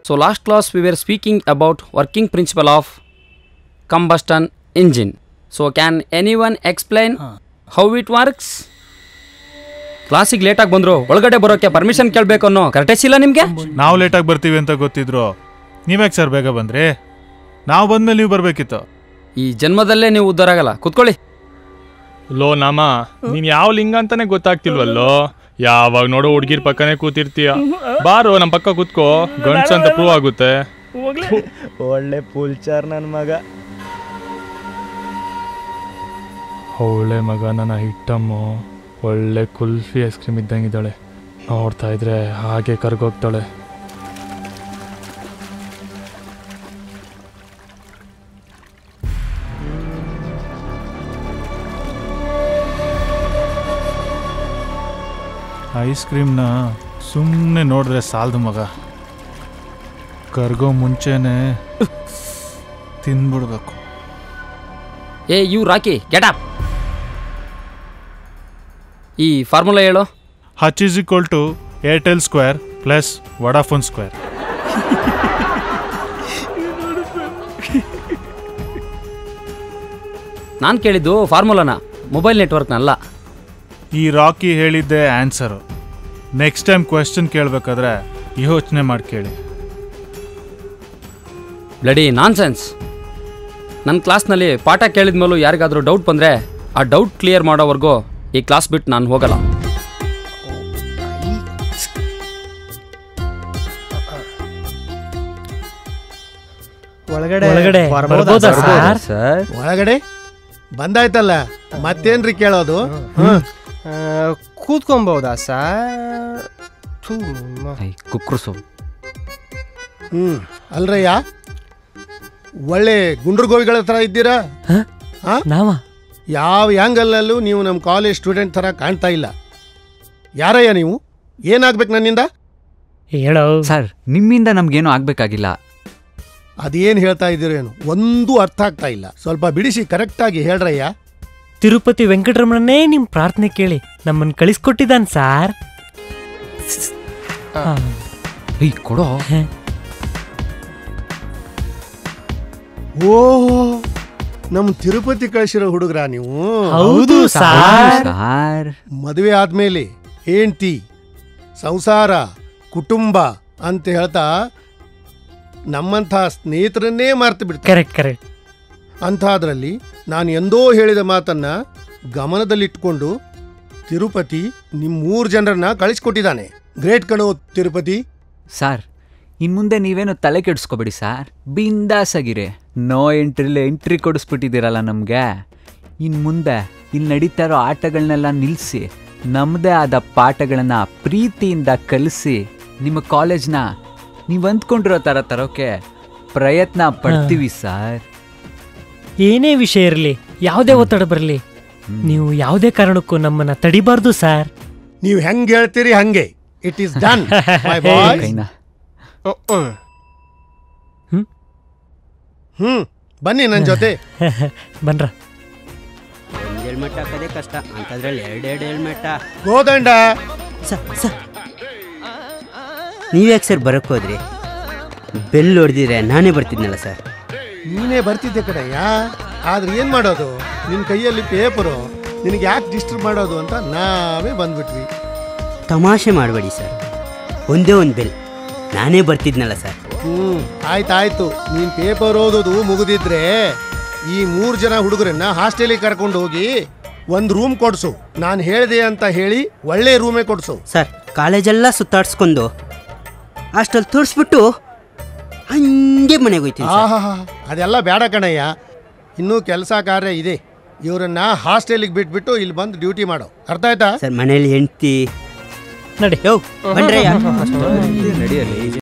So last class we were speaking about working principle of combustion engine. So can anyone explain how it works? ಕ್ಲಾಸಿಗೆ ಲೇಟಾಗಿ ಬಂದರು ಒಳಗಡೆ ಬರೋಕ್ಕೆ permission ಕೇಳಬೇಕು ಅನ್ನೋ ಕರೆಕ್ಟೆಸ್ ಇಲ್ಲ ನಿಮಗೆ ನಾವು ಲೇಟಾಗಿ ಬರ್ತೀವಿ ಅಂತ ಗೊತ್ತಿದ್ರು ನೀವ್ಯಾಕೆ ಸರ್ ಬೇಗ ಬಂದ್ರಿ ನಾವು ಬಂದ್ಮೇಲೆ ನೀವು ಬರಬೇಕಿತ್ತು ಈ ಜನ್ಮದಲ್ಲೇ ನೀವು ಉದ್ಧಾರ ಆಗಲ್ಲ ಕುತ್ಕೊಳ್ಳಿ ಲೋ ನಾಮ ನೀನ್ ಯಾವ ಲಿಂಗ ಅಂತಾನೆ ಗೊತ್ತಾಗ್ತಿಲ್ವಲ್ಲೋ ಯಾವಾಗ ನೋಡೋ ಹುಡ್ಗಿರ್ ಪಕ್ಕನೇ ಕೂತಿರ್ತೀಯ ಬಾರೋ ನಮ್ಮ ಪಕ್ಕ ಕೂತ್ಕೋ ಗಂಡ್ಸ್ ಅಂತ ಪ್ರೂವ್ ಆಗುತ್ತೆ ಒಳ್ಳೆ ಪುಲ್ಚಾರ್ ನನ್ನ ಮಗ ಒಳ್ಳೆ ಮಗ ನನ್ನ ಹಿಟ್ಟಮ್ಮು ಒಳ್ಳೆ ಕುಲ್ಫಿ ಐಸ್ ಕ್ರೀಮ್ ಇದ್ದಂಗಿದ್ದಾಳೆ ನೋಡ್ತಾ ಇದ್ರೆ ಹಾಗೆ ಕರ್ಗೋಗ್ತಾಳೆ ಐಸ್ ಕ್ರೀಮ್ನ ಸುಮ್ಮನೆ ನೋಡಿದ್ರೆ ಸಾಲದು ಮಗ ಕರ್ಗೋ ಮುಂಚೆನೆ ತಿನ್ಬಿಡ್ಬೇಕು ಏ ಯು ರಾಕಿ ಗೆಟ್ ಅಪ್ ಈ ಫಾರ್ಮುಲಾ ಹೇಳು H is equal to Airtel square plus Vodafone square ನಾನು ಕೇಳಿದ್ದು ಫಾರ್ಮುಲಾನ ಮೊಬೈಲ್ ನೆಟ್ವರ್ಕ್ನಲ್ಲ ಈ ರಾಕಿ ಹೇಳಿದ್ದೆ ಆನ್ಸರು ನೆಕ್ಸ್ಟ್ ಟೈಮ್ ಕ್ವೆಶನ್ ಕೇಳಬೇಕಾದ್ರೆ ಯೋಚನೆ ಮಾಡಿ ಕೇಳಿ ಬ್ಲಡಿ ನಾನ್ಸೆನ್ಸ್ ನನ್ನ ಕ್ಲಾಸ್ನಲ್ಲಿ ಪಾಠ ಕೇಳಿದ ಮೇಲೂ ಯಾರಿಗಾದರೂ ಡೌಟ್ ಬಂದರೆ ಆ ಡೌಟ್ ಕ್ಲಿಯರ್ ಮಾಡೋವರೆಗೂ ಈ ಕ್ಲಾಸ್ ಬಿಟ್ಟು ನಾನು ಹೋಗಲ್ಲ ಒಳಗಡೆ ಒಳಗಡೆ ಬರ್ಬೋದಾ ಬರ್ಬೋದಾ ಸರ್? ಸರ್ ಒಳಗಡೆ ಬಂದಾಯ್ತಲ್ಲ ಮತ್ತೇನ್ರಿ ಕೇಳೋದು ಆ, ಕೂತ್ಕೊಂಬೋದಾ ಸರ್ ಥೂ, ಮ- ಕುಕ್ರುಸು ಹ್ಮ್ ಅಲ್ರಯ್ಯ ಒಳ್ಳೆ ಗುಂಡ್ರಗೋವಿಗಳ ಥರ ಇದ್ದೀರಾ ಹಾ ನಾವ ಯಾವ ಆ್ಯಂಗಲ್ಲಲ್ಲೂ ನೀವು ನಮ್ಮ ಕಾಲೇಜ್ ಸ್ಟೂಡೆಂಟ್ ಥರ ಕಾಣ್ತಾ ಇಲ್ಲ ಯಾರಯ್ಯ ನೀವು ಏನಾಗ್ಬೇಕು ನನ್ನಿಂದ ಹೇಳೋ ಸರ್ ನಿಮ್ಮಿಂದ ನಮ್ಗೇನು ಆಗ್ಬೇಕಾಗಿಲ್ಲ ಅದೇನು ಹೇಳ್ತಾ ಇದ್ದೀರೇನು ಒಂದೂ ಅರ್ಥ ಆಗ್ತಾ ಇಲ್ಲ ಸ್ವಲ್ಪ ಬಿಡಿಸಿ ಕರೆಕ್ಟಾಗಿ ಹೇಳ್ರಯ್ಯ ತಿರುಪತಿ ವೆಂಕಟರಮಣನೇ ನಿಮ್ ಪ್ರಾರ್ಥನೆ ಕೇಳಿ ನಮ್ಮನ್ನ ಕಳಿಸ್ಕೊಟ್ಟಿದ್ದಾನ್ ಸಾರ್ ಆ, ಏಯ್ ಕೊಡೋ ಓ ನಮ್ಮ ತಿರುಪತಿ ಕಳಿಸಿರೋ ಹುಡುಗ್ರ ನೀವು ಹೌದು ಸಾರ್ ಸಾರ್ ಮದುವೆ ಆದ್ಮೇಲೆ ಹೆಂಡ್ತಿ ಸಂಸಾರ ಕುಟುಂಬ ಅಂತ ಹೇಳ್ತಾ ನಮ್ಮಂಥ ಸ್ನೇಹಿತರನ್ನೇ ಮರ್ತು ಬಿಡ್ತಾರೆ ಕರೆಕ್ಟ್ ಕರೆಕ್ಟ್ ಅಂಥದ್ರಲ್ಲಿ ನಾನು ಎಂದೋ ಹೇಳಿದ ಮಾತನ್ನ ಗಮನದಲ್ಲಿಟ್ಕೊಂಡು ತಿರುಪತಿ ನಿಮ್ಮ ಮೂರು ಜನರನ್ನ ಕಳಿಸ್ಕೊಟ್ಟಿದ್ದಾನೆ ಗ್ರೇಟ್ ಕಣೋ ತಿರುಪತಿ ಸಾರ್ ಇನ್ ಮುಂದೆ ನೀವೇನು ತಲೆ ಕೆಡಿಸ್ಕೋಬೇಡಿ ಸಾರ್ ಬಿಂದಾಸ್ ಆಗಿರಿ ನೋ ಎಂಟ್ರಿಲಿ ಎಂಟ್ರಿ ಕೊಡಿಸ್ಬಿಟ್ಟಿದ್ದೀರಲ್ಲ ನಮಗೆ ಇನ್ ಮುಂದೆ ಇಲ್ಲಿ ನಡೀತಾ ಇರೋ ಆಟಗಳನ್ನೆಲ್ಲ ನಿಲ್ಲಿಸಿ ನಮ್ಮದೇ ಆದ ಪಾಠಗಳನ್ನ ಪ್ರೀತಿಯಿಂದ ಕಲಿಸಿ ನಿಮ್ಮ ಕಾಲೇಜ್ನ ನೀವು ಅಂದ್ಕೊಂಡಿರೋ ಥರ ತರೋಕೆ ಪ್ರಯತ್ನ ಪಡ್ತೀವಿ ಸರ್ ಏನೇ ವಿಷಯ ಇರಲಿ ಯಾವುದೇ ಒತ್ತಡ ಬರಲಿ ನೀವು ಯಾವುದೇ ಕಾರಣಕ್ಕೂ ನಮ್ಮನ್ನ ತಡಿಬಾರ್ದು ಸಾರ್ ನೀವು ಹೆಂಗೆ ಹೇಳ್ತೀರಿ ಹಂಗೆ it is done my boy ಕೈನ ಹ್ಮ್ ಬನ್ನಿ ನನ್ನ ಜೊತೆ ಬನ್ರ ಒಂದು ಹೆಲ್ಮೆಟ್ ಹಾಕೋದೇ ಕಷ್ಟ ಅಂತದ್ರಲ್ಲಿ ಎರಡೆರಡು ಹೆಲ್ಮೆಟ್ಟ ಗೋದಂಡ ನೀವ್ಯಾಕೆ ಸರ್ ಬರಕ್ಕೆ ಹೋದ್ರಿ ಬೆಲ್ ಹೊಡೆದಿದ್ರೆ ನಾನೇ ಬರ್ತಿದ್ನಲ್ಲ ಸರ್ ನೀನೇ ಬರ್ತಿದ್ದೆ ಕಣಯ್ಯ ಆದ್ರೆ ಏನ್ ಮಾಡೋದು ನಿನ್ ಕೈಯಲ್ಲಿ ಪೇಪರು ನಿನಗೆ ಯಾಕೆ ಡಿಸ್ಟರ್ಬ್ ಮಾಡೋದು ಅಂತ ನಾವೇ ಬಂದ್ಬಿಟ್ವಿ ತಮಾಷೆ ಮಾಡಬೇಡಿ ಸರ್ ಒಂದೇ ಒಂದು ಬೆಲ್ ನಾನೇ ಬರ್ತಿದ್ನಲ್ಲ ಸರ್ ಹ್ಮ್ ಆಯ್ತಾಯ್ತು ನೀನ್ ಪೇಪರ್ ಓದೋದು ಮುಗಿದಿದ್ರೆ ಈ ಮೂರು ಜನ ಹುಡುಗರನ್ನ ಹಾಸ್ಟೆಲಿಗೆ ಕರ್ಕೊಂಡು ಹೋಗಿ ಒಂದು ರೂಮ್ ಕೊಡ್ಸು ನಾನು ಹೇಳಿದೆ ಅಂತ ಹೇಳಿ ಒಳ್ಳೆ ರೂಮೇ ಕೊಡ್ಸು ಸರ್ ಕಾಲೇಜೆಲ್ಲ ಸುತ್ತಾಡ್ಸ್ಕೊಂಡು ಅಷ್ಟಲ್ಲಿ ತೋರಿಸ್ಬಿಟ್ಟು ಹಂಗೆ ಮನೆಗೆ ಹೋಯ್ತೀನಿ ಸರ್. ಆಹಾ ಅದೆಲ್ಲ ಬೇಡ ಕಣಯ್ಯ ಇನ್ನೂ ಕೆಲಸ ಕಾರ್ಯ ಇದೆ ಇವರನ್ನ ಹಾಸ್ಟೆಲಿಗೆ ಬಿಟ್ಬಿಟ್ಟು ಇಲ್ಲಿ ಬಂದು ಡ್ಯೂಟಿ ಮಾಡೋ ಅರ್ಥ ಆಯ್ತಾ ಸರ್ ಮನೇಲಿ ಹೆಂಡ್ತಿ ನಡಿ ಯೋ ಬನ್ರಯ್ಯ ನಡಿಯಲ್ಲಿ